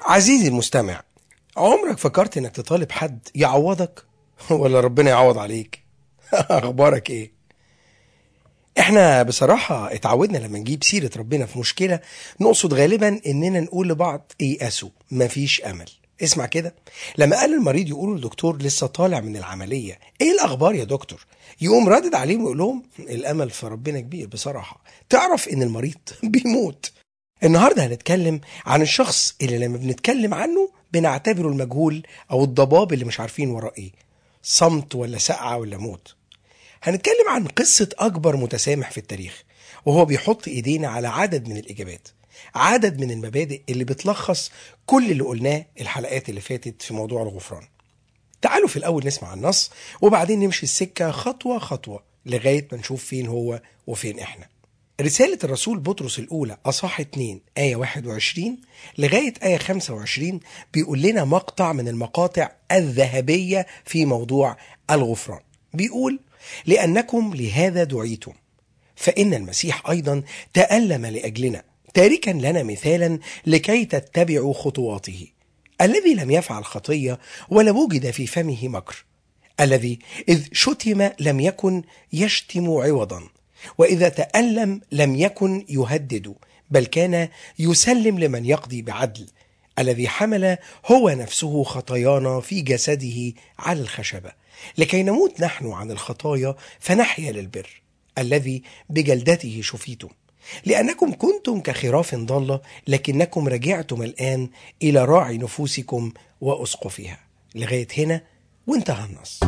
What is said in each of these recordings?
عزيزي المستمع عمرك فكرت انك تطالب حد يعوضك ولا ربنا يعوض عليك اخبارك ايه احنا بصراحة اتعودنا لما نجيب سيرة ربنا في مشكلة نقصد غالبا اننا نقول لبعض ايأسوا مفيش امل اسمع كده لما قال المريض يقول للدكتور لسه طالع من العملية ايه الاخبار يا دكتور يقوم رادد عليهم ويقول لهم الامل في ربنا كبير بصراحة تعرف ان المريض بيموت النهارده هنتكلم عن الشخص اللي لما بنتكلم عنه بنعتبره المجهول او الضباب اللي مش عارفين وراه ايه صمت ولا سقعه ولا موت هنتكلم عن قصه اكبر متسامح في التاريخ وهو بيحط ايدينا على عدد من الاجابات عدد من المبادئ اللي بتلخص كل اللي قلناه الحلقات اللي فاتت في موضوع الغفران تعالوا في الاول نسمع النص وبعدين نمشي السكه خطوه خطوه لغايه ما نشوف فين هو وفين احنا رسالة الرسول بطرس الأولى أصح 2 آية 21 لغاية آية 25 بيقول لنا مقطع من المقاطع الذهبية في موضوع الغفران بيقول لأنكم لهذا دعيتم فإن المسيح أيضا تألم لأجلنا تاركا لنا مثالا لكي تتبعوا خطواته الذي لم يفعل خطية ولا وجد في فمه مكر الذي إذ شتم لم يكن يشتم عوضا واذا تالم لم يكن يهدد بل كان يسلم لمن يقضي بعدل الذي حمل هو نفسه خطايانا في جسده على الخشبه لكي نموت نحن عن الخطايا فنحيا للبر الذي بجلدته شفيتم لانكم كنتم كخراف ضاله لكنكم رجعتم الان الى راعي نفوسكم واسقفها لغايه هنا وانتهى النص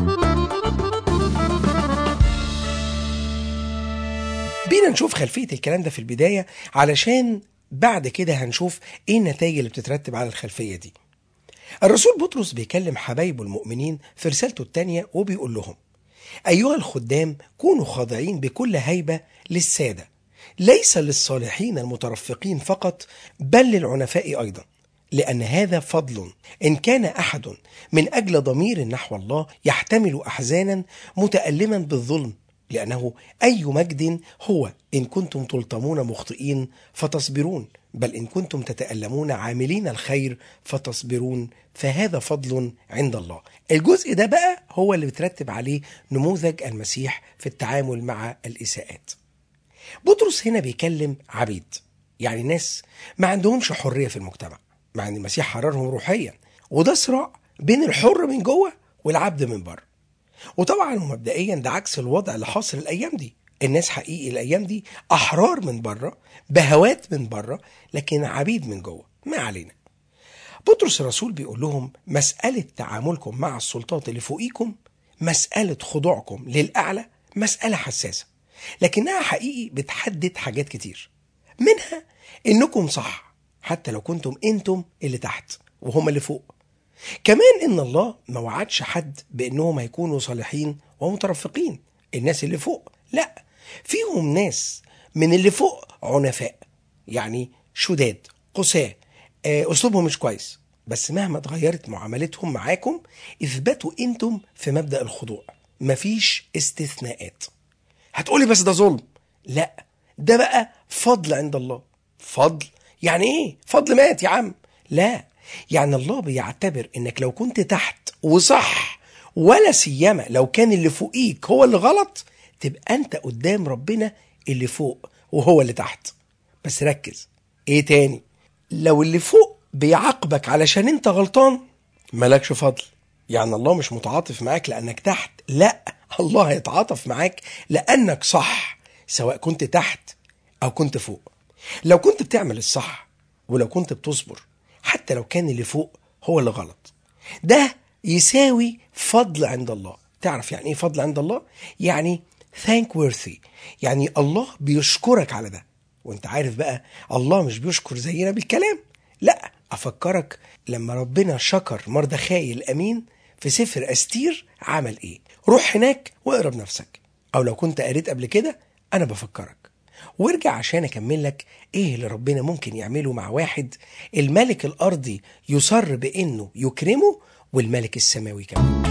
بينا نشوف خلفية الكلام ده في البداية علشان بعد كده هنشوف ايه النتائج اللي بتترتب على الخلفية دي الرسول بطرس بيكلم حبايبه المؤمنين في رسالته الثانية وبيقول لهم أيها الخدام كونوا خاضعين بكل هيبة للسادة ليس للصالحين المترفقين فقط بل للعنفاء أيضا لأن هذا فضل إن كان أحد من أجل ضمير نحو الله يحتمل أحزانا متألما بالظلم لأنه أي مجد هو إن كنتم تلطمون مخطئين فتصبرون بل إن كنتم تتألمون عاملين الخير فتصبرون فهذا فضل عند الله الجزء ده بقى هو اللي بترتب عليه نموذج المسيح في التعامل مع الإساءات بطرس هنا بيكلم عبيد يعني ناس ما عندهمش حرية في المجتمع مع أن المسيح حررهم روحيا وده صراع بين الحر من جوه والعبد من بره وطبعا ومبدئيا ده عكس الوضع اللي حاصل الايام دي الناس حقيقي الايام دي احرار من بره بهوات من بره لكن عبيد من جوه ما علينا بطرس الرسول بيقول لهم مسألة تعاملكم مع السلطات اللي فوقيكم مسألة خضوعكم للأعلى مسألة حساسة لكنها حقيقي بتحدد حاجات كتير منها إنكم صح حتى لو كنتم أنتم اللي تحت وهم اللي فوق كمان ان الله ما وعدش حد بانهم هيكونوا صالحين ومترفقين الناس اللي فوق لا فيهم ناس من اللي فوق عنفاء يعني شداد قساة آه، اسلوبهم مش كويس بس مهما اتغيرت معاملتهم معاكم اثبتوا انتم في مبدا الخضوع مفيش استثناءات هتقولي بس ده ظلم لا ده بقى فضل عند الله فضل يعني ايه فضل مات يا عم لا يعني الله بيعتبر انك لو كنت تحت وصح ولا سيما لو كان اللي فوقيك هو اللي غلط تبقى انت قدام ربنا اللي فوق وهو اللي تحت بس ركز ايه تاني لو اللي فوق بيعاقبك علشان انت غلطان مالكش فضل يعني الله مش متعاطف معاك لانك تحت لا الله هيتعاطف معاك لانك صح سواء كنت تحت او كنت فوق لو كنت بتعمل الصح ولو كنت بتصبر حتى لو كان اللي فوق هو اللي غلط ده يساوي فضل عند الله تعرف يعني ايه فضل عند الله يعني thank worthy يعني الله بيشكرك على ده وانت عارف بقى الله مش بيشكر زينا بالكلام لا افكرك لما ربنا شكر مردخاي الامين في سفر استير عمل ايه روح هناك واقرا بنفسك او لو كنت قريت قبل كده انا بفكرك وارجع عشان اكمل لك ايه اللي ربنا ممكن يعمله مع واحد الملك الارضي يصر بانه يكرمه والملك السماوي كمان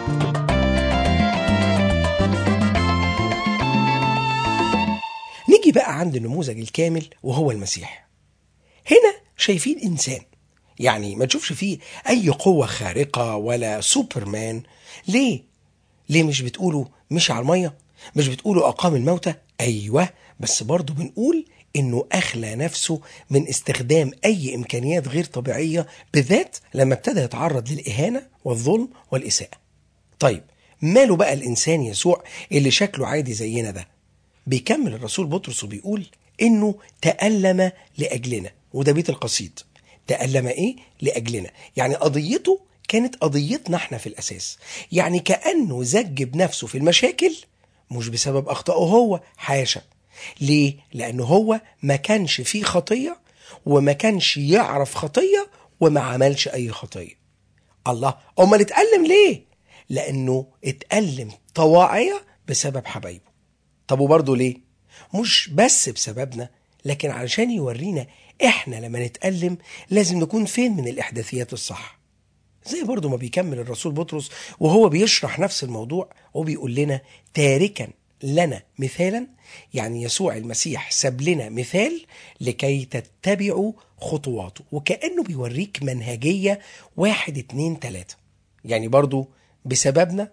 نيجي بقى عند النموذج الكامل وهو المسيح هنا شايفين إنسان يعني ما تشوفش فيه أي قوة خارقة ولا سوبرمان ليه؟ ليه مش بتقولوا مشي على المية؟ مش بتقولوا أقام الموتى؟ أيوة بس برضه بنقول إنه أخلى نفسه من استخدام أي إمكانيات غير طبيعية بالذات لما ابتدى يتعرض للإهانة والظلم والإساءة طيب ماله بقى الإنسان يسوع اللي شكله عادي زينا ده بيكمل الرسول بطرس وبيقول إنه تألم لأجلنا وده بيت القصيد تألم إيه؟ لأجلنا يعني قضيته كانت قضيتنا احنا في الأساس يعني كأنه زج بنفسه في المشاكل مش بسبب أخطائه هو حاشا ليه؟ لأنه هو ما كانش فيه خطية وما كانش يعرف خطية وما عملش أي خطية الله أمال اتألم ليه؟ لأنه اتألم طواعية بسبب حبايبه طب وبرضه ليه؟ مش بس بسببنا لكن علشان يورينا احنا لما نتألم لازم نكون فين من الإحداثيات الصح زي برضه ما بيكمل الرسول بطرس وهو بيشرح نفس الموضوع وبيقول لنا تاركا لنا مثالا يعني يسوع المسيح ساب لنا مثال لكي تتبعوا خطواته وكأنه بيوريك منهجية واحد اتنين تلاتة يعني برضو بسببنا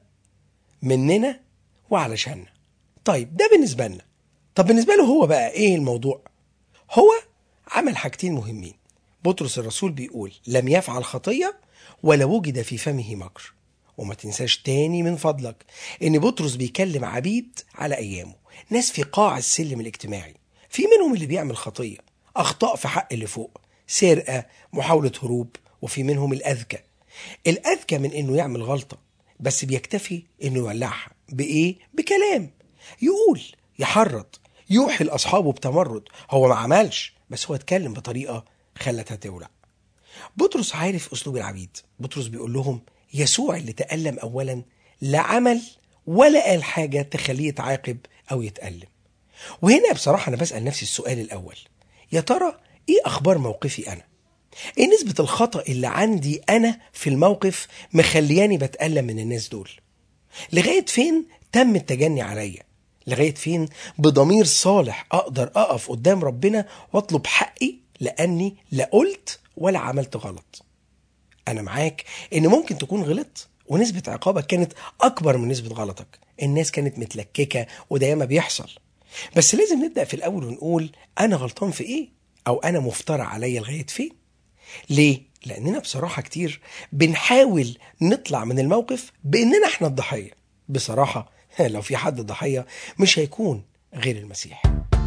مننا وعلشاننا طيب ده بالنسبة لنا طب بالنسبة له هو بقى ايه الموضوع هو عمل حاجتين مهمين بطرس الرسول بيقول لم يفعل خطية ولا وجد في فمه مكر وما تنساش تاني من فضلك ان بطرس بيكلم عبيد على ايامه ناس في قاع السلم الاجتماعي في منهم اللي بيعمل خطية اخطاء في حق اللي فوق سرقة محاولة هروب وفي منهم الاذكى الاذكى من انه يعمل غلطة بس بيكتفي انه يولعها بايه بكلام يقول يحرض يوحي لاصحابه بتمرد هو ما عملش بس هو اتكلم بطريقة خلتها تولع بطرس عارف اسلوب العبيد بطرس بيقول لهم يسوع اللي تألم اولا لا عمل ولا قال حاجة تخليه يتعاقب او يتألم وهنا بصراحة انا بسأل نفسي السؤال الاول يا ترى ايه اخبار موقفي انا ايه نسبة الخطأ اللي عندي انا في الموقف مخلياني بتألم من الناس دول لغاية فين تم التجني عليا لغاية فين بضمير صالح أقدر أقف قدام ربنا وأطلب حقي لأني لا قلت ولا عملت غلط أنا معاك إن ممكن تكون غلطت ونسبة عقابك كانت أكبر من نسبة غلطك الناس كانت متلككة وده ياما بيحصل بس لازم نبدأ في الأول ونقول أنا غلطان في إيه أو أنا مفترى عليا لغاية فين ليه؟ لأننا بصراحة كتير بنحاول نطلع من الموقف بإننا إحنا الضحية بصراحة لو في حد ضحية مش هيكون غير المسيح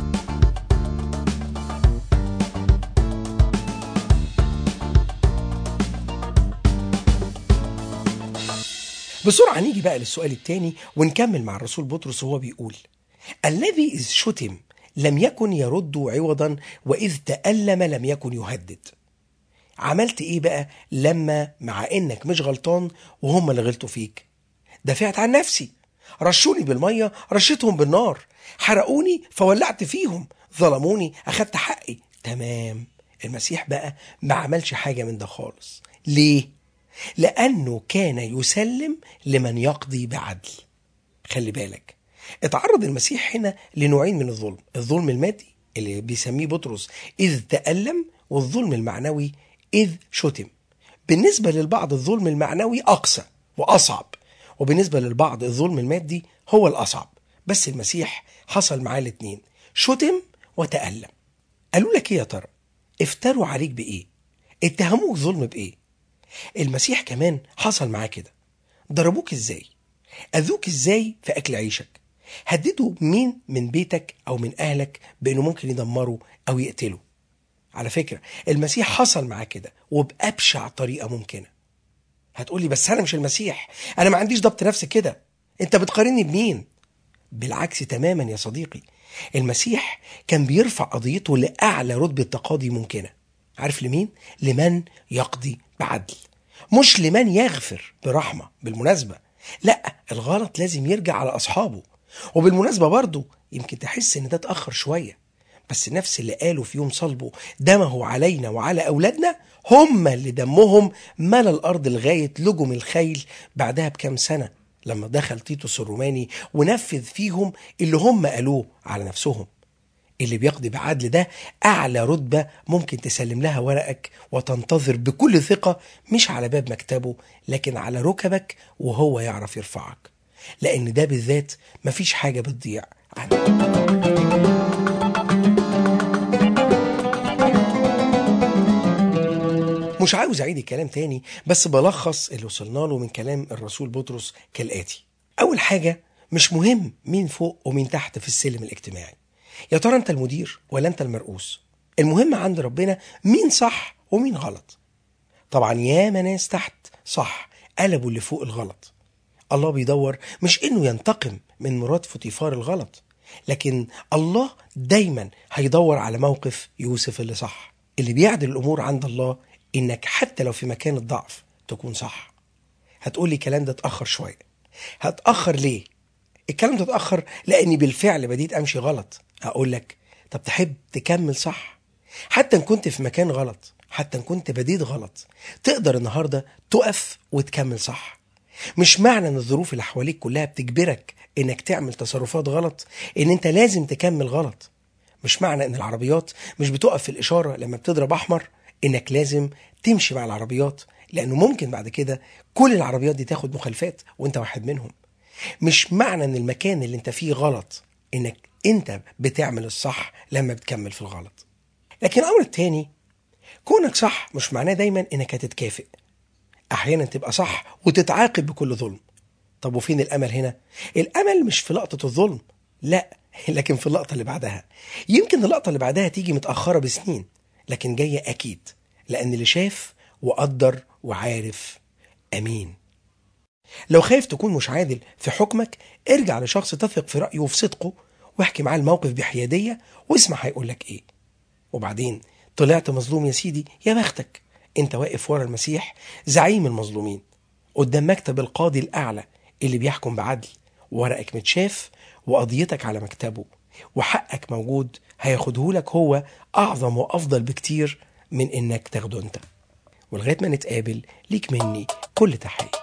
بسرعة نيجي بقى للسؤال التاني ونكمل مع الرسول بطرس وهو بيقول الذي إذ شتم لم يكن يرد عوضا وإذ تألم لم يكن يهدد عملت ايه بقى لما مع انك مش غلطان وهم اللي غلطوا فيك دافعت عن نفسي رشوني بالميه رشيتهم بالنار حرقوني فولعت فيهم ظلموني اخدت حقي تمام المسيح بقى ما عملش حاجه من ده خالص ليه لانه كان يسلم لمن يقضي بعدل خلي بالك اتعرض المسيح هنا لنوعين من الظلم الظلم المادي اللي بيسميه بطرس اذ تألم والظلم المعنوي إذ شتم بالنسبة للبعض الظلم المعنوي أقسى وأصعب وبالنسبة للبعض الظلم المادي هو الأصعب بس المسيح حصل معاه الاتنين شتم وتألم قالوا لك ايه يا ترى افتروا عليك بايه اتهموك ظلم بايه المسيح كمان حصل معاه كده ضربوك ازاي اذوك ازاي في اكل عيشك هددوا مين من بيتك او من اهلك بانه ممكن يدمروا او يقتلوا على فكرة المسيح حصل معاه كده وبأبشع طريقة ممكنة هتقولي بس أنا مش المسيح أنا ما عنديش ضبط نفس كده أنت بتقارني بمين بالعكس تماما يا صديقي المسيح كان بيرفع قضيته لأعلى رتبة تقاضي ممكنة عارف لمين؟ لمن يقضي بعدل مش لمن يغفر برحمة بالمناسبة لا الغلط لازم يرجع على أصحابه وبالمناسبة برضه يمكن تحس إن ده اتأخر شوية بس نفس اللي قالوا في يوم صلبه دمه علينا وعلى أولادنا هم اللي دمهم ملا الأرض لغاية لجم الخيل بعدها بكام سنة لما دخل تيتوس الروماني ونفذ فيهم اللي هم قالوه على نفسهم اللي بيقضي بعدل ده أعلى رتبة ممكن تسلم لها ورقك وتنتظر بكل ثقة مش على باب مكتبه لكن على ركبك وهو يعرف يرفعك لأن ده بالذات مفيش حاجة بتضيع عنه مش عاوز أعيد الكلام تاني بس بلخص اللي وصلنا له من كلام الرسول بطرس كالآتي أول حاجة مش مهم مين فوق ومين تحت في السلم الاجتماعي يا ترى انت المدير ولا انت المرؤوس المهم عند ربنا مين صح ومين غلط طبعا ياما ناس تحت صح قلبوا اللي فوق الغلط الله بيدور مش انه ينتقم من مرات فوتيفار الغلط لكن الله دايما هيدور على موقف يوسف اللي صح اللي بيعدل الامور عند الله انك حتى لو في مكان الضعف تكون صح هتقولي الكلام ده اتاخر شويه هتاخر ليه الكلام ده اتاخر لاني بالفعل بديت امشي غلط اقول لك طب تحب تكمل صح حتى ان كنت في مكان غلط حتى ان كنت بديت غلط تقدر النهارده تقف وتكمل صح مش معنى ان الظروف اللي حواليك كلها بتجبرك انك تعمل تصرفات غلط ان انت لازم تكمل غلط مش معنى ان العربيات مش بتقف في الاشاره لما بتضرب احمر انك لازم تمشي مع العربيات لانه ممكن بعد كده كل العربيات دي تاخد مخالفات وانت واحد منهم مش معنى ان المكان اللي انت فيه غلط انك انت بتعمل الصح لما بتكمل في الغلط لكن الامر التاني كونك صح مش معناه دايما انك هتتكافئ احيانا تبقى صح وتتعاقب بكل ظلم طب وفين الامل هنا الامل مش في لقطه الظلم لا لكن في اللقطه اللي بعدها يمكن اللقطه اللي بعدها تيجي متاخره بسنين لكن جايه اكيد لان اللي شاف وقدر وعارف امين لو خايف تكون مش عادل في حكمك ارجع لشخص تثق في رايه وفي صدقه واحكي معاه الموقف بحياديه واسمع هيقول لك ايه وبعدين طلعت مظلوم يا سيدي يا بختك انت واقف ورا المسيح زعيم المظلومين قدام مكتب القاضي الاعلى اللي بيحكم بعدل ورقك متشاف وقضيتك على مكتبه وحقك موجود هياخدهولك هو اعظم وافضل بكتير من انك تاخده انت ولغايه ما نتقابل ليك مني كل تحيه